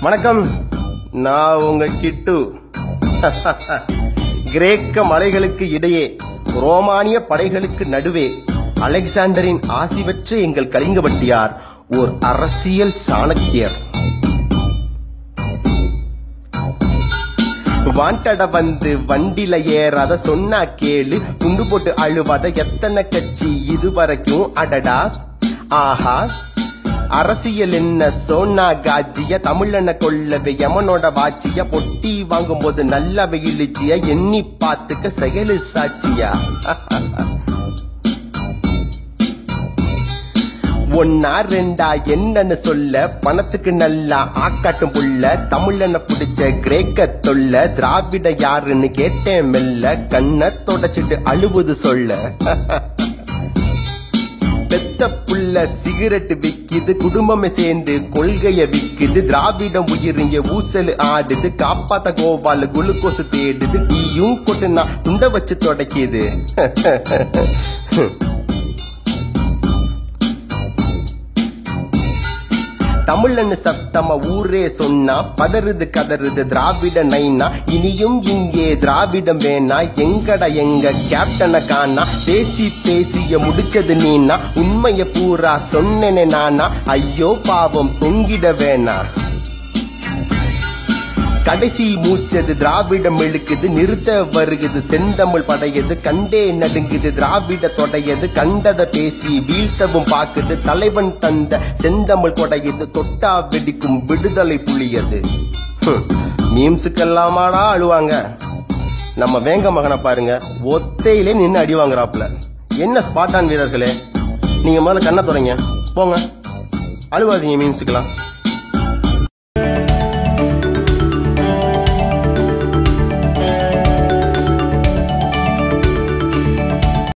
வணக்கம் நான் உங்க கிட்டு கிரேக்க மலைகளுக்கு இடையே ரோமானிய படைகளுக்கு நடுவே அலெக்சாண்டரின் ஆசி பெற்ற எங்கள் கலிங்கவட்டியார் ஓர் அரசியல் சாணக்கியர் வாண்டட வந்து வண்டில ஏறாத சொன்னா கேளு குண்டு போட்டு அழுவாத எத்தனை கட்சி இதுவரைக்கும் அடடா ஆஹா அரசியல் என்ன சோனா காஜிய தமிழன கொள்ளவே யமனோட வாச்சிய பொட்டி வாங்கும்போது நல்ல இழிச்சிய எண்ணி பார்த்துக்க செயலு சாட்சியா ஒன்னா ரெண்டா என்னன்னு சொல்ல பணத்துக்கு நல்லா ஆக்காட்டும் புள்ள தமிழன புடிச்ச கிரேக்க தொல்ல திராவிட யாருன்னு கேட்டேன் மெல்ல கண்ணை தொடச்சிட்டு அழுவுது சொல்ல பெத்த புள்ள சிகரெட் விக்குது குடும்பமே சேர்ந்து கொள்கைய விக்குது திராவிடம் உயிரிங்க ஊசல் ஆடுது காப்பாத்த கோபால குளுக்கோஸ் தேடுது டீயும் கொட்டுனா துண்ட வச்சு தொடக்கிது தமிழன்னு சத்தமா ஊரே சொன்னா பதறுது கதறுது திராவிட நைனா இனியும் இங்கே திராவிடம் வேணா எங்கட எங்க கேப்டனை காணா பேசி பேசிய முடிச்சது நீனா உண்மைய பூரா சொன்னேனே நானா ஐயோ பாவம் தொங்கிட வேணா கடைசி மூச்சது திராவிடம் இழுக்குது நிறுத்த வருகுது செந்தமிழ் படையது கண்டே நடுங்குது திராவிட தொடையது கண்டத பேசி வீழ்த்தவும் பாக்குது தலைவன் தந்த செந்தமிழ் கொடையது தொட்டா வெடிக்கும் விடுதலை புலியது மீம்ஸுக்கெல்லாமாடா அழுவாங்க நம்ம வேங்க மகனை பாருங்க ஒத்தையிலே நின்று அடி வாங்குறாப்புல என்ன ஸ்பாட்டான் வீரர்களே நீங்க முதல்ல கண்ணை தொடங்க போங்க அழுவாதீங்க மீம்ஸுக்கெல்லாம்